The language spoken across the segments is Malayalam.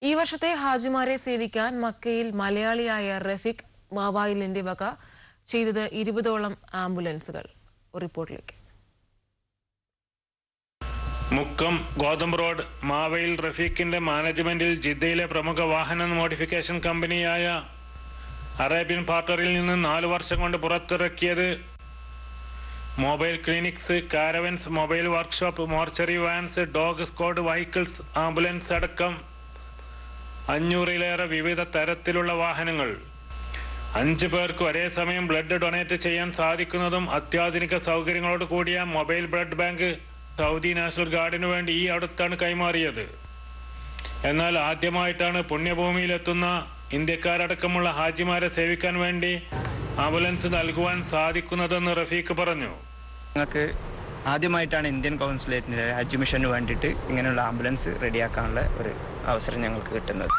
ഈ വർഷത്തെ ഹാജിമാരെ സേവിക്കാൻ മക്കയിൽ മലയാളിയായ റഫീഖ് മാവായിലിന്റെ വക ചെയ്തത് ഇരുപതോളം ആംബുലൻസുകൾ റിപ്പോർട്ടിലേക്ക് മുക്കം ഗോതമ്പ് റോഡ് മാവയിൽ റഫീഖിന്റെ മാനേജ്മെന്റിൽ ജിദ്ദയിലെ പ്രമുഖ വാഹന മോഡിഫിക്കേഷൻ കമ്പനിയായ അറേബ്യൻ പാർട്ടറിൽ നിന്ന് നാലു വർഷം കൊണ്ട് പുറത്തിറക്കിയത് mobile clinics caravans mobile workshop mortuary vans dog squad vehicles ambulance അടക്കം അഞ്ഞൂറിലേറെ വിവിധ തരത്തിലുള്ള വാഹനങ്ങൾ അഞ്ച് പേർക്ക് ഒരേ സമയം ബ്ലഡ് ഡൊണേറ്റ് ചെയ്യാൻ സാധിക്കുന്നതും അത്യാധുനിക സൗകര്യങ്ങളോട് കൂടിയ mobile blood bank Saudi national ഗാർഡിനു വേണ്ടി ഈ അടുത്താണ് കൈമാറിയത് എന്നാൽ ആദ്യമായിട്ടാണ് പുണ്യഭൂമിയിലെത്തുന്ന ഇന്ത്യക്കാരടക്കമുള്ള ഹാജിമാരെ സേവിക്കാൻ വേണ്ടി ആംബുലൻസ് നൽകുവാൻ സാധിക്കുന്നതെന്ന് റഫീഖ് പറഞ്ഞു ഞങ്ങൾക്ക് ആദ്യമായിട്ടാണ് ഇന്ത്യൻ കൗൺസിലേറ്റിൻ്റെ ഹജ്ജ് മിഷന് വേണ്ടിയിട്ട് ഇങ്ങനെയുള്ള ആംബുലൻസ് റെഡിയാക്കാനുള്ള ഒരു അവസരം ഞങ്ങൾക്ക് കിട്ടുന്നത്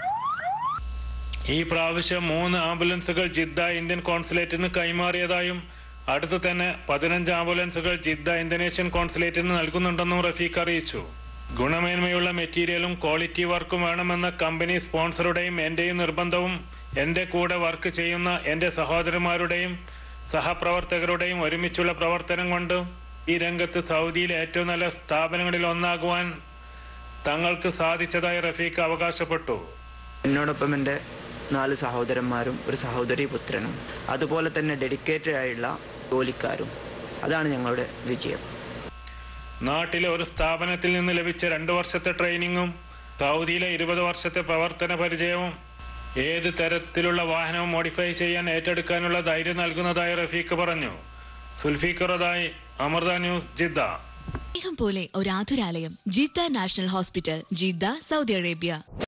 ഈ പ്രാവശ്യം മൂന്ന് ആംബുലൻസുകൾ ജിദ്ദ ഇന്ത്യൻ കോൺസുലേറ്റിന് കൈമാറിയതായും അടുത്ത് തന്നെ പതിനഞ്ച് ആംബുലൻസുകൾ ജിദ്ദ ഇന്തോനേഷ്യൻ കോൺസുലേറ്റിന് നൽകുന്നുണ്ടെന്നും റഫീഖ് അറിയിച്ചു ഗുണമേന്മയുള്ള മെറ്റീരിയലും ക്വാളിറ്റി വർക്കും വേണമെന്ന കമ്പനി സ്പോൺസറുടെയും എൻ്റെയും നിർബന്ധവും എൻ്റെ കൂടെ വർക്ക് ചെയ്യുന്ന എൻ്റെ സഹോദരന്മാരുടെയും സഹപ്രവർത്തകരുടെയും ഒരുമിച്ചുള്ള പ്രവർത്തനം കൊണ്ടും ഈ രംഗത്ത് സൗദിയിലെ ഏറ്റവും നല്ല സ്ഥാപനങ്ങളിൽ ഒന്നാകുവാൻ തങ്ങൾക്ക് സാധിച്ചതായി റഫീഖ് അവകാശപ്പെട്ടു എന്നോടൊപ്പം എൻ്റെ നാല് സഹോദരന്മാരും ഒരു സഹോദരി പുത്രനും അതുപോലെ തന്നെ ഡെഡിക്കേറ്റഡ് ആയുള്ള ജോലിക്കാരും അതാണ് ഞങ്ങളുടെ വിജയം നാട്ടിലെ ഒരു സ്ഥാപനത്തിൽ നിന്ന് ലഭിച്ച രണ്ടു വർഷത്തെ ട്രെയിനിങ്ങും സൗദിയിലെ ഇരുപത് വർഷത്തെ പ്രവർത്തന പരിചയവും ഏത് തരത്തിലുള്ള വാഹനവും മോഡിഫൈ ചെയ്യാൻ ഏറ്റെടുക്കാനുള്ള ധൈര്യം നൽകുന്നതായി റഫീഖ് പറഞ്ഞു സുൽഫീഖറതായി അമൃത ന്യൂസ് ജിദ്ദ സ്നേഹം പോലെ ഒരു ആതുരാലയം Jeddah national hospital Jeddah Saudi Arabia